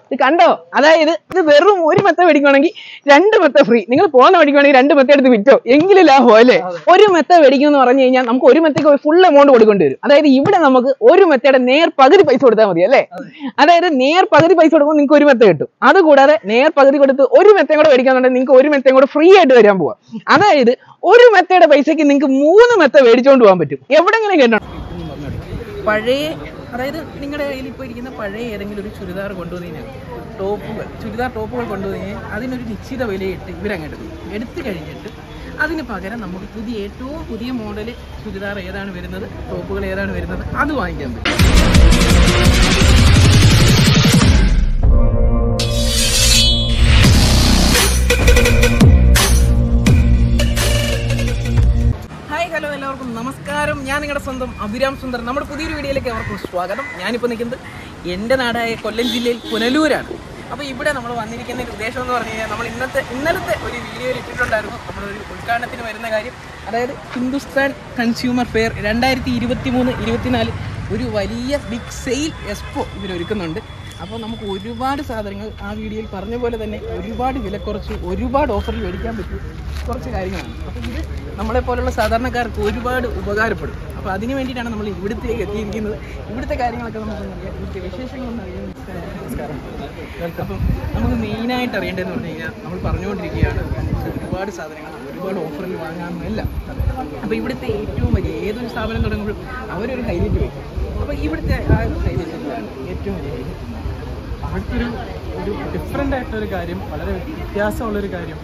ഇത് കണ്ടോ അതായത് ഇത് വെറും ഒരു മെത്ത മേടിക്കുവാണെങ്കിൽ രണ്ട് മെത്ത ഫ്രീ നിങ്ങൾ പോകുന്ന മേടിക്കുവാണെങ്കിൽ രണ്ട് മെത്ത എടുത്ത് വിറ്റോ എങ്കിലും ലാഭം അല്ലേ ഒരു മെത്ത മേടിക്കും എന്ന് പറഞ്ഞു കഴിഞ്ഞാൽ നമുക്ക് ഒരു മെത്തയ്ക്ക് ഫുൾ എമൗണ്ട് കൊടുക്കേണ്ടി വരും അതായത് ഇവിടെ നമുക്ക് ഒരു മെത്തയുടെ നേർ പകുതി പൈസ കൊടുത്താൽ മതി അല്ലേ അതായത് നേർ പകുതി പൈസ കൊടുക്കുമ്പോൾ നിങ്ങൾക്ക് ഒരു മെത്ത കിട്ടും അതുകൂടാതെ നേർ പകുതി കൊടുത്ത് ഒരു മെത്തയും കൂടെ മേടിക്കാന്നുണ്ടെങ്കിൽ നിങ്ങൾക്ക് ഒരു മെത്തയും കൂടെ ഫ്രീ ആയിട്ട് വരാൻ പോവാം അതായത് ഒരു മെത്തയുടെ പൈസക്ക് നിങ്ങൾക്ക് മൂന്ന് മെത്ത മേടിച്ചുകൊണ്ട് പോകാൻ പറ്റും എവിടെങ്ങനെ കേട്ടോ പഴയ അതായത് നിങ്ങളുടെ കയ്യിൽ ഇപ്പോൾ ഇരിക്കുന്ന പഴയ ഏതെങ്കിലും ഒരു ചുരിദാർ കൊണ്ടുവന്നതിനാൽ ടോപ്പുകൾ ചുരിദാർ ടോപ്പുകൾ കൊണ്ടുവന്നതിന് അതിനൊരു നിശ്ചിത വിലയിട്ട് ഇവരങ്ങോട്ട് എടുക്കും എടുത്തു കഴിഞ്ഞിട്ട് അതിന് പകരം നമുക്ക് പുതിയ ഏറ്റവും പുതിയ മോഡൽ ചുരിദാർ ഏതാണ് വരുന്നത് ടോപ്പുകൾ ഏതാണ് വരുന്നത് അത് വാങ്ങിക്കാൻ പറ്റും ഹായ് ഹലോ എല്ലാവർക്കും നമസ്കാരം ഞാൻ നിങ്ങളുടെ സ്വന്തം അഭിരാം സുന്ദർ നമ്മുടെ പുതിയൊരു വീഡിയോയിലേക്ക് അവർക്കും സ്വാഗതം ഞാനിപ്പോൾ നിൽക്കുന്നത് എൻ്റെ നാടായ കൊല്ലം ജില്ലയിൽ പുനലൂരാണ് അപ്പോൾ ഇവിടെ നമ്മൾ വന്നിരിക്കുന്ന ഒരു ഉദ്ദേശം എന്ന് പറഞ്ഞു കഴിഞ്ഞാൽ നമ്മൾ ഇന്നത്തെ ഇന്നലത്തെ ഒരു വീഡിയോയിൽ ഇട്ടിട്ടുണ്ടായിരുന്നു നമ്മളൊരു ഉദ്ഘാടനത്തിന് വരുന്ന കാര്യം അതായത് ഹിന്ദുസ്ഥാൻ കൺസ്യൂമർ ഫെയർ രണ്ടായിരത്തി ഇരുപത്തി മൂന്ന് ഇരുപത്തിനാല് ഒരു വലിയ ബിഗ് സെയിൽ എക്സ്പോ ഇവരൊരുക്കുന്നുണ്ട് അപ്പോൾ നമുക്ക് ഒരുപാട് സാധനങ്ങൾ ആ വീഡിയോയിൽ പറഞ്ഞ പോലെ തന്നെ ഒരുപാട് വില കുറച്ച് ഒരുപാട് ഓഫറിൽ മേടിക്കാൻ പറ്റും കുറച്ച് കാര്യങ്ങളാണ് അപ്പോൾ ഇത് നമ്മളെ പോലുള്ള സാധാരണക്കാർക്ക് ഒരുപാട് ഉപകാരപ്പെടും അപ്പോൾ അതിന് വേണ്ടിയിട്ടാണ് നമ്മൾ ഇവിടത്തേക്ക് എത്തിയിരിക്കുന്നത് ഇവിടുത്തെ കാര്യങ്ങളൊക്കെ നമുക്ക് അറിയാം ഇവിടുത്തെ വിശേഷങ്ങളൊന്നും അറിയാൻ നമസ്കാരം അപ്പം നമുക്ക് മെയിനായിട്ട് അറിയേണ്ടതെന്ന് പറഞ്ഞു കഴിഞ്ഞാൽ നമ്മൾ പറഞ്ഞുകൊണ്ടിരിക്കുകയാണ് നമുക്ക് ഒരുപാട് സാധനങ്ങൾ ഒരുപാട് ഓഫറിൽ വാങ്ങാമെന്നല്ല അപ്പോൾ ഇവിടുത്തെ ഏറ്റവും വലിയ ഏതൊരു സ്ഥാപനം തുടങ്ങുമ്പോഴും അവരൊരു ഹൈലൈറ്റ് വയ്ക്കും അപ്പോൾ ഇവിടുത്തെ ആ ഒരു ഹൈലൈറ്റിലാണ് ഏറ്റവും വലിയ highlight. അവിടുത്തെ ഒരു ഡിഫറെൻ്റ് ആയിട്ടൊരു കാര്യം വളരെ വ്യത്യാസമുള്ളൊരു കാര്യം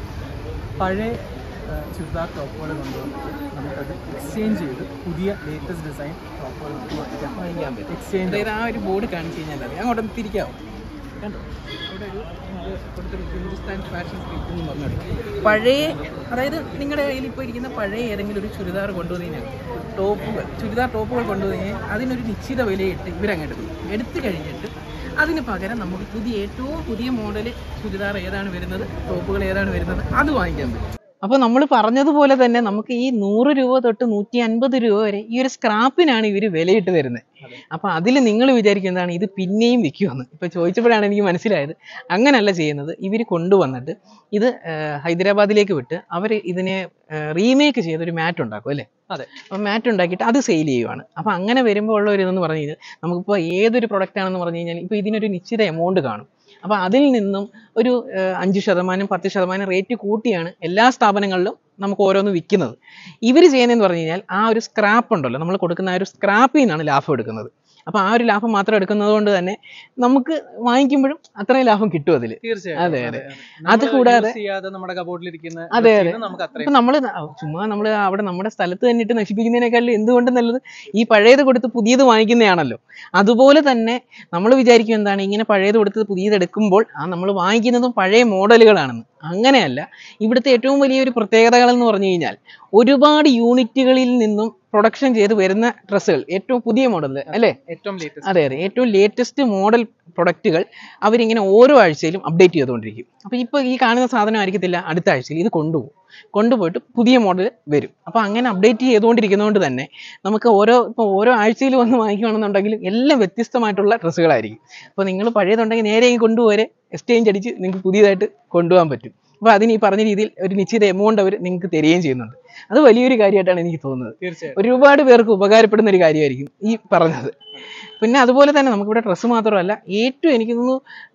പഴയ ആ, ചുരിദാർ ടോപ്പുകൾ കൊണ്ടുവന്നിട്ട് നമുക്കത് എക്സ്ചേഞ്ച് ചെയ്ത് പുതിയ ലേറ്റസ്റ്റ് ഡിസൈൻ ടോപ്പുകൾ നമുക്ക് വാങ്ങിക്കാം വാങ്ങിക്കാൻ പറ്റും എക്സ്ചേഞ്ച് അതായത് ആ ഒരു ബോർഡ് കാണിച്ചു കഴിഞ്ഞാൽ അറിയാം അങ്ങോട്ടൊന്ന് തിരിക്കാവോ കണ്ടോ അവിടെ ഒരു ഇത് കൊടുത്തൊരു ഹിന്ദുസ്ഥാൻ ഫാഷൻ സ്ട്രീറ്റ് എന്ന് പറഞ്ഞിട്ട് പഴയ അതായത് നിങ്ങളുടെ കയ്യിൽ ഇപ്പോൾ ഇരിക്കുന്ന പഴയ ഏതെങ്കിലും ഒരു ചുരിദാർ കൊണ്ടുവന്നതിനാൽ ടോപ്പുകൾ ചുരിദാർ ടോപ്പുകൾ കൊണ്ടുവന്നതിന് അതിനൊരു നിശ്ചിത വിലയിട്ട് ഇവരങ്ങോട്ട് എടുക്കും എടുത്തു കഴിഞ്ഞിട്ട് അതിന് പകരം നമുക്ക് പുതിയ ഏറ്റവും പുതിയ മോഡൽ ചുരിദാർ ഏതാണ് വരുന്നത് ടോപ്പുകൾ ഏതാണ് വരുന്നത് അത് വാങ്ങിക്കാൻ പറ്റും അപ്പോൾ നമ്മൾ പറഞ്ഞതുപോലെ തന്നെ നമുക്ക് ഈ നൂറ് രൂപ തൊട്ട് നൂറ്റി അൻപത് രൂപ വരെ ഈ ഒരു സ്ക്രാപ്പിനാണ് ഇവർ വിലയിട്ട് തരുന്നത് അപ്പോൾ അതിൽ നിങ്ങൾ വിചാരിക്കുന്നതാണ് ഇത് പിന്നെയും വിൽക്കുമെന്ന് ഇപ്പോൾ ചോദിച്ചപ്പോഴാണ് എനിക്ക് മനസ്സിലായത് അങ്ങനല്ല ചെയ്യുന്നത് ഇവർ കൊണ്ടുവന്നിട്ട് ഇത് ആ, ഹൈദരാബാദിലേക്ക് വിട്ട് അവർ ഇതിനെ റീമേക്ക് ചെയ്തൊരു മാറ്റ് ഉണ്ടാക്കും അല്ലേ അതെ. അപ്പോൾ മാറ്റ് ഉണ്ടാക്കിയിട്ട് അത് സെയിൽ ചെയ്യുവാണ് അപ്പോൾ അങ്ങനെ വരുമ്പോൾ ഉള്ള ഒരു ഇതെന്ന് പറഞ്ഞു കഴിഞ്ഞാൽ നമുക്കിപ്പോൾ ഏതൊരു പ്രൊഡക്റ്റ് ആണെന്ന് പറഞ്ഞു കഴിഞ്ഞാൽ ഇപ്പോൾ ഇതിനൊരു നിശ്ചിത എമൗണ്ട് കാണും അപ്പോൾ അതിൽ നിന്നും ഒരു ആ, അഞ്ച് ശതമാനം പത്ത് ശതമാനം റേറ്റ് കൂട്ടിയാണ് എല്ലാ സ്ഥാപനങ്ങളിലും നമുക്ക് ഓരോന്ന് വിൽക്കുന്നത് ഇവർ ചെയ്യുന്നതെന്ന് പറഞ്ഞു കഴിഞ്ഞാൽ ആ ഒരു സ്ക്രാപ്പ് ഉണ്ടല്ലോ നമ്മൾ കൊടുക്കുന്ന ആ ഒരു സ്ക്രാപ്പിൽ നിന്നാണ് ലാഭം എടുക്കുന്നത് അപ്പോൾ ആ ഒരു ലാഭം മാത്രം എടുക്കുന്നത് കൊണ്ട് തന്നെ നമുക്ക് വാങ്ങിക്കുമ്പോഴും അത്രയും ലാഭം കിട്ടും അതിൽ തീർച്ചയായും അതെ, അതെ. നമ്മൾ അത് കൂടാതെ- use ചെയ്യാതെ നമ്മുടെ കബോർഡിലിരിക്കുന്ന അതെ, dress അതെ. ന് നമുക്ക് അത്രയും ഇപ്പൊ നമ്മള് ന- ചുമ്മാ നമ്മൾ അവിടെ നമ്മുടെ സ്ഥലത്ത് തന്നെ ഇട്ട് നശിപ്പിക്കുന്നതിനേക്കാളും എന്തുകൊണ്ട് നല്ലത് ഈ പഴയത് കൊടുത്ത് പുതിയത് വാങ്ങിക്കുന്നതാണല്ലോ അതുപോലെ തന്നെ നമ്മൾ വിചാരിക്കും എന്താണ് ഇങ്ങനെ പഴയത് കൊടുത്ത് പുതിയത് എടുക്കുമ്പോൾ ആ നമ്മൾ വാങ്ങിക്കുന്നതും പഴയ മോഡലുകളാണെന്ന് അങ്ങനെയല്ല ഇവിടുത്തെ ഏറ്റവും വലിയൊരു പ്രത്യേകതകൾ എന്ന് പറഞ്ഞു കഴിഞ്ഞാൽ ഒരുപാട് യൂണിറ്റുകളിൽ നിന്നും പ്രൊഡക്ഷൻ ചെയ്ത് വരുന്ന ഡ്രസ്സുകൾ ഏറ്റവും പുതിയ മോഡൽ അല്ലേ ഏറ്റവും ലേറ്റസ്റ്റ് അതെ അതെ ഏറ്റവും ലേറ്റസ്റ്റ് മോഡൽ പ്രൊഡക്റ്റുകൾ അവരിങ്ങനെ ഓരോ ആഴ്ചയിലും അപ്ഡേറ്റ് ചെയ്തുകൊണ്ടിരിക്കും അപ്പോൾ ഇപ്പോൾ ഈ കാണുന്ന സാധനം ആയിരിക്കത്തില്ല അടുത്ത ആഴ്ചയിൽ ഇത് കൊണ്ടുപോകും കൊണ്ടുപോയിട്ട് പുതിയ മോഡൽ വരും അപ്പോൾ അങ്ങനെ അപ്ഡേറ്റ് ചെയ്തുകൊണ്ടിരിക്കുന്നതുകൊണ്ട് തന്നെ നമുക്ക് ഓരോ ഇപ്പോൾ ഓരോ ആഴ്ചയിൽ വന്ന് വാങ്ങിക്കുകയാണെന്നുണ്ടെങ്കിൽ എല്ലാം വ്യത്യസ്തമായിട്ടുള്ള ഡ്രസ്സുകളായിരിക്കും അപ്പോൾ നിങ്ങൾ പഴയതുണ്ടെങ്കിൽ നേരെ ഈ കൊണ്ടുപോരെ എക്സ്ചേഞ്ച് അടിച്ച് നിങ്ങൾക്ക് പുതിയതായിട്ട് കൊണ്ടുപോകാൻ പറ്റും അപ്പോൾ അതിന് ഈ പറഞ്ഞ രീതിയിൽ ഒരു നിശ്ചിത എമൗണ്ട് അവർ നിങ്ങൾക്ക് തരികയും ചെയ്യുന്നുണ്ട് അത് വലിയൊരു കാര്യമായിട്ടാണ് എനിക്ക് തോന്നുന്നത് തീർച്ചയായും ഒരുപാട് പേർക്ക് ഉപകാരപ്പെടുന്ന ഒരു കാര്യമായിരിക്കും ഈ പറഞ്ഞത് പിന്നെ അതുപോലെ തന്നെ നമുക്കിവിടെ ഡ്രസ്സ് മാത്രമല്ല ഏറ്റവും എനിക്ക് തോന്നുന്നു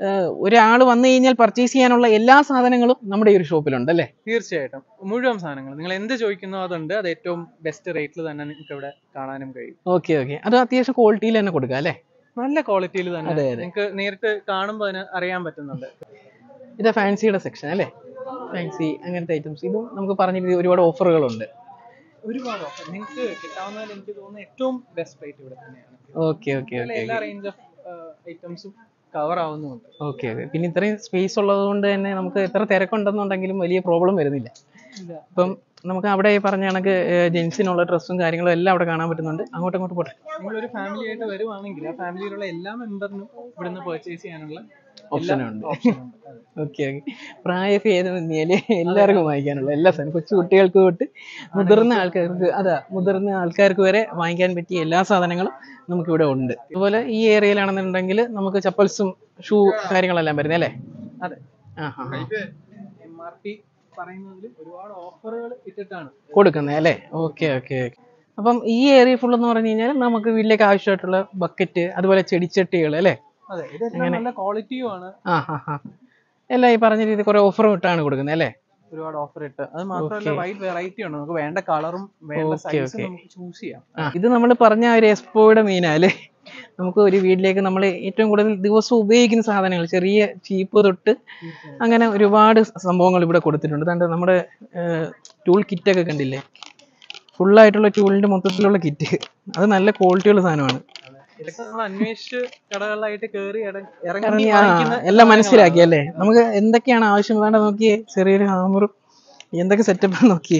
ഒരാൾ വന്നു കഴിഞ്ഞാൽ പർച്ചേസ് ചെയ്യാനുള്ള എല്ലാ സാധനങ്ങളും നമ്മുടെ ഈ ഒരു ഷോപ്പിലുണ്ട് അല്ലേ തീർച്ചയായിട്ടും മുഴുവൻ സാധനങ്ങൾ നിങ്ങൾ എന്ത് ചോദിക്കുന്നോ അതുണ്ട് അത് ഏറ്റവും ബെസ്റ്റ് റേറ്റിൽ തന്നെ നിങ്ങൾക്ക് ഇവിടെ കാണാനും കഴിയും ഓക്കെ ഓക്കെ അത് അത്യാവശ്യം ക്വാളിറ്റിയിൽ തന്നെ കൊടുക്കാം അല്ലേ നല്ല ക്വാളിറ്റിയിൽ തന്നെ അതെ, അതെ. നിങ്ങൾക്ക് നേരിട്ട് കാണുമ്പോൾ അതിന് അറിയാൻ പറ്റുന്നുണ്ട് ഇത് ഫാൻസിയുടെ സെക്ഷൻ അല്ലേ ഫാൻസി അങ്ങനത്തെ ഐറ്റംസ് ഇതും നമുക്ക് പറഞ്ഞ രീതി ഒരുപാട് ഓഫറുകളുണ്ട് ഒരുപാട് ഓഫർ നിങ്ങൾക്ക് കിട്ടാവുന്നതിൽ എനിക്ക് തോന്നുന്നു ഏറ്റവും ബെസ്റ്റ് റേറ്റ് ഇവിടെ തന്നെയാണ് ഓക്കെ ഓക്കെ ഇതിലെ ഓക്കെ എല്ലാ റേഞ്ച് ഓഫ് ഐറ്റംസും കവർ ആവുന്നുമുണ്ട് ഓക്കെ ഓക്കെ പിന്നെ ഇത്രയും സ്പേസ് ഉള്ളത് കൊണ്ട് തന്നെ നമുക്ക് എത്ര തിരക്കുണ്ടെന്നുണ്ടെങ്കിലും വലിയ പ്രോബ്ലം വരുന്നില്ല ഇല്ല. ഇപ്പം നമുക്ക് അവിടെ ഈ പറഞ്ഞ കണക്ക് ജെൻസിനുള്ള ഡ്രസ്സും കാര്യങ്ങളും എല്ലാം അവിടെ കാണാൻ പറ്റുന്നുണ്ട് അങ്ങോട്ടും ഇങ്ങോട്ട് പോട്ടെ നിങ്ങളൊരു ഫാമിലി ആയിട്ട് വരുവാണെങ്കിൽ ആ ഫാമിലിയിലുള്ള എല്ലാ മെമ്പറിനും ഇവിടുന്ന് പർച്ചേസ് ചെയ്യാനുള്ള ഓപ്ഷൻ ഉണ്ട് ഓപ്ഷൻ ഉണ്ട് അതെ. ഓക്കെ ഓക്കെ പ്രായഭേദമന്യേല് എല്ലാവർക്കും വാങ്ങിക്കാനുള്ള എല്ലാ സാധനം കൊച്ചു കുട്ടികൾക്ക് തൊട്ട് മുതിർന്ന ആൾക്കാർക്ക് അതാ മുതിർന്ന ആൾക്കാർക്ക് വരെ വാങ്ങിക്കാൻ പറ്റിയ എല്ലാ സാധനങ്ങളും നമുക്കിവിടെ ഉണ്ട് അതുപോലെ ഈ ഏരിയയിലാണെന്നുണ്ടെങ്കിൽ നമുക്ക് ചപ്പൽസും ഷൂ കാര്യങ്ങളെല്ലാം വരുന്നത് അല്ലേ അതെ ആ ഹാ എം ആർ പി പറയുന്നതിലും ഒരുപാട് ഓഫറുകൾ ഇട്ടിട്ടാണ് കൊടുക്കുന്നത് അല്ലേ ഓക്കെ ഓക്കെ ഓക്കെ അപ്പം ഈ ഏരിയ ഫുൾ എന്ന് പറഞ്ഞു കഴിഞ്ഞാൽ നമുക്ക് വീട്ടിലേക്ക് ആവശ്യമായിട്ടുള്ള ബക്കറ്റ് അതുപോലെ ചെടിച്ചട്ടികൾ അല്ലേ അതെ ഇതെല്ലാം നല്ല ക്വാളിറ്റിയും ആണ് ആ ഹാ ഹാ എല്ലാം ഈ പറഞ്ഞ രീതി കുറെ ഓഫറും ഇട്ടാണ് കൊടുക്കുന്നത് അല്ലേ ഒരുപാട് ഓഫർ ഇട്ട് അത് മാത്രമല്ല വൈഡ് വെറൈറ്റി ഉണ്ട് നമുക്ക് വേണ്ട കളറും വേണ്ട Okay, സൈസും okay. നമുക്ക് ചൂസ് ചെയ്യാം ആ ഇത് നമ്മൾ പറഞ്ഞ ആ ഒരു എക്സ്പോയുടെ മീനാ അല്ലേ നമുക്ക് ഒരു വീട്ടിലേക്ക് നമ്മൾ ഏറ്റവും കൂടുതൽ ദിവസം ഉപയോഗിക്കുന്ന സാധനങ്ങൾ ചെറിയ ചീപ്പ് തൊട്ട് അങ്ങനെ ഒരുപാട് സംഭവങ്ങൾ ഇവിടെ കൊടുത്തിട്ടുണ്ട് അതുകൊണ്ട് നമ്മുടെ ടൂൾ കിറ്റൊക്കെ കണ്ടില്ലേ ഫുള്ളായിട്ടുള്ള ടൂളിന്റെ മൊത്തത്തിലുള്ള കിറ്റ് അത് നല്ല ക്വാളിറ്റിയുള്ള സാധനമാണ് ഇതൊക്കെ നമ്മൾ അന്വേഷിച്ച് കടകളിലായിട്ട് കയറി ഇറങ്ങി ഇറങ്ങി ആ, വാങ്ങിക്കുന്ന എല്ലാം മനസ്സിലാക്കി അല്ലേ നമുക്ക് എന്തൊക്കെയാണ് ആവശ്യം വേണ്ട നോക്കിയേ ചെറിയൊരു ഹാമറും എന്തൊക്കെ സെറ്റപ്പ് നോക്കിയേ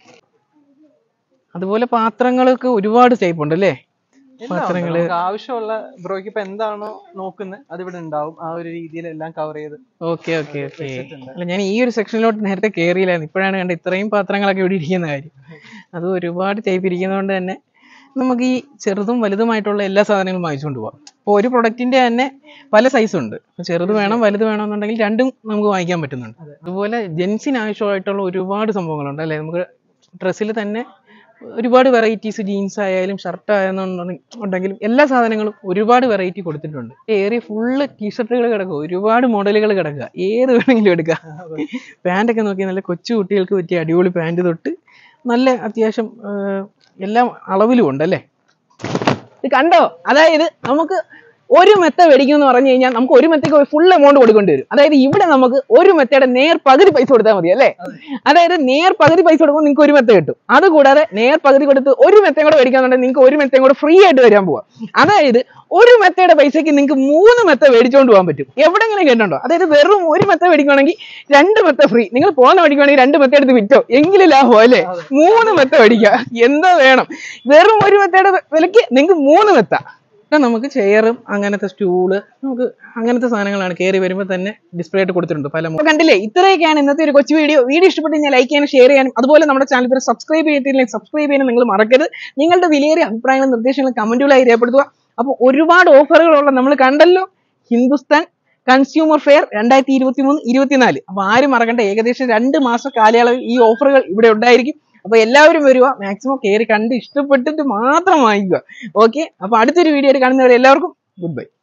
അതുപോലെ പാത്രങ്ങൾക്ക് ഒരുപാട് ടൈപ്പ് ഉണ്ട് അല്ലേ എല്ലാം ഉണ്ട്. പാത്രങ്ങള് നമുക്ക് ആവശ്യമുള്ള ബ്രോയ്ക്ക് ഇപ്പൊ എന്താണോ നോക്കുന്നത് അത് ഇവിടെ ഉണ്ടാവും ആ ഒരു രീതിയിൽ എല്ലാം കവർ ചെയ്ത് ഓക്കെ ഓക്കെ ഓക്കെ വെച്ചിട്ടുണ്ട്. അല്ല ഞാൻ ഈ ഒരു സെക്ഷനിലോട്ട് നേരത്തെ കയറിയില്ലായിരുന്നു ഇപ്പോഴാണ് കണ്ട ഇത്രയും പാത്രങ്ങളൊക്കെ ഇവിടെ ഇരിക്കുന്ന കാര്യം അത് ഒരുപാട് ടൈപ്പ് ഇരിക്കുന്നതുകൊണ്ട് തന്നെ നമുക്ക് ഈ ചെറുതും വലുതുമായിട്ടുള്ള എല്ലാ സാധനങ്ങളും വാങ്ങിച്ചുകൊണ്ട് പോവാം അപ്പോൾ ഒരു പ്രൊഡക്റ്റിന്റെ തന്നെ പല സൈസ് ഉണ്ട് അപ്പോൾ ചെറുത് വേണം വലുത് വേണം എന്നുണ്ടെങ്കിൽ രണ്ടും നമുക്ക് വാങ്ങിക്കാൻ പറ്റുന്നുണ്ട് അതുപോലെ ജെൻസിന് ആവശ്യമായിട്ടുള്ള ഒരുപാട് സംഭവങ്ങളുണ്ട് അല്ലേ നമുക്ക് ഡ്രസ്സിൽ തന്നെ ഒരുപാട് വെറൈറ്റീസ് ജീൻസ് ആയാലും ഷർട്ട് ആയെന്നുണ്ടെങ്കിലും എല്ലാ സാധനങ്ങളും ഒരുപാട് വെറൈറ്റി കൊടുത്തിട്ടുണ്ട് ഏറിയ ഫുള്ള് ടീഷർട്ടുകൾ കിടക്കുക ഒരുപാട് മോഡലുകൾ കിടക്കുക ഏത് വേണമെങ്കിലും എടുക്കുക പാൻ്റൊക്കെ നോക്കി നല്ല കൊച്ചു കുട്ടികൾക്ക് പറ്റിയ അടിപൊളി പാൻറ് തൊട്ട് നല്ല അത്യാവശ്യം ആ, എല്ലാം അളവിലും ഉണ്ട് അല്ലേ ഇത് കണ്ടോ അതായത് നമുക്ക് ഒരു മെത്ത മേടിക്കും എന്ന് പറഞ്ഞു കഴിഞ്ഞാൽ നമുക്ക് ഒരു മെത്തയ്ക്ക് ഫുൾ എമൗണ്ട് കൊടുക്കേണ്ടി വരും അതായത് ഇവിടെ നമുക്ക് ഒരു മെത്തയുടെ നേർ പകുതി പൈസ കൊടുത്താൽ മതി അല്ലേ അതായത് നേർ പകുതി പൈസ കൊടുക്കുമ്പോൾ നിങ്ങൾക്ക് ഒരു മെത്ത കിട്ടും അതുകൂടാതെ നേർ പകുതി കൊടുത്ത് ഒരു മെത്തയും കൂടെ മേടിക്കാന്നുണ്ടെങ്കിൽ നിങ്ങൾക്ക് ഒരു മെത്തയും കൂടെ ഫ്രീ ആയിട്ട് വരാൻ പോവാം അതായത് ഒരു മെത്തയുടെ പൈസയ്ക്ക് നിങ്ങൾക്ക് മൂന്ന് മെത്ത മേടിച്ചുകൊണ്ട് പോകാൻ പറ്റും എവിടെങ്കിലും കേട്ടുണ്ടോ അതായത് വെറും ഒരു മെത്ത മേടിക്കുകയാണെങ്കിൽ രണ്ട് മെത്ത ഫ്രീ നിങ്ങൾ പോകുന്ന മേടിക്കുകയാണെങ്കിൽ രണ്ട് മെത്ത എടുത്ത് വിറ്റോ എങ്കിലും ലാഭം അല്ലേ മൂന്ന് മെത്ത മേടിക്കുക എന്താ വേണം വെറും ഒരു മെത്തയുടെ വിലയ്ക്ക് നിങ്ങൾക്ക് മൂന്ന് മെത്ത ഇപ്പൊ നമുക്ക് ചെയറും അങ്ങനത്തെ സ്റ്റൂള് നമുക്ക് അങ്ങനത്തെ സാധനങ്ങളാണ് കയറി വരുമ്പോൾ തന്നെ ഡിസ്പ്ലേ ആയിട്ട് കൊടുത്തിട്ടുണ്ട് പല മോ- കണ്ടില്ലേ ഇത്രയൊക്കെയാണ് ഇന്നത്തെ ഒരു കൊച്ചു വീഡിയോ വീഡിയോ ഇഷ്ടപ്പെട്ട് ഞാൻ ലൈക്ക് ചെയ്യാനും ഷെയർ ചെയ്യാനും അതുപോലെ നമ്മുടെ ചാനൽ ഇതുവരെ സബ്സ്ക്രൈബ് ചെയ്തിട്ടില്ലെങ്കിൽ സബ്സ്ക്രൈബ് ചെയ്യാനും നിങ്ങൾ മറക്കരുത് നിങ്ങളുടെ വിലയേറിയ അഭിപ്രായങ്ങളും നിർദ്ദേശങ്ങളും കമന്റുകളായി രേഖപ്പെടുത്തുക അപ്പോൾ ഒരുപാട് ഓഫറുകളുള്ള നമ്മൾ കണ്ടല്ലോ ഹിന്ദുസ്ഥാൻ കൺസ്യൂമർ ഫെയർ രണ്ടായിരത്തി ഇരുപത്തി മൂന്ന് ഇരുപത്തിനാല് അപ്പൊ ആരും മറക്കണ്ട ഏകദേശം രണ്ട് മാസ കാലയളവിൽ ഈ ഓഫറുകൾ ഇവിടെ ഉണ്ടായിരിക്കും അപ്പൊ എല്ലാവരും വരിക മാക്സിമം കയറി കണ്ട് ഇഷ്ടപ്പെട്ടിട്ട് മാത്രം വാങ്ങിക്കുക ഓക്കെ അപ്പൊ അടുത്തൊരു വീഡിയോ കാണുന്നവരെ എല്ലാവർക്കും ഗുഡ് ബൈ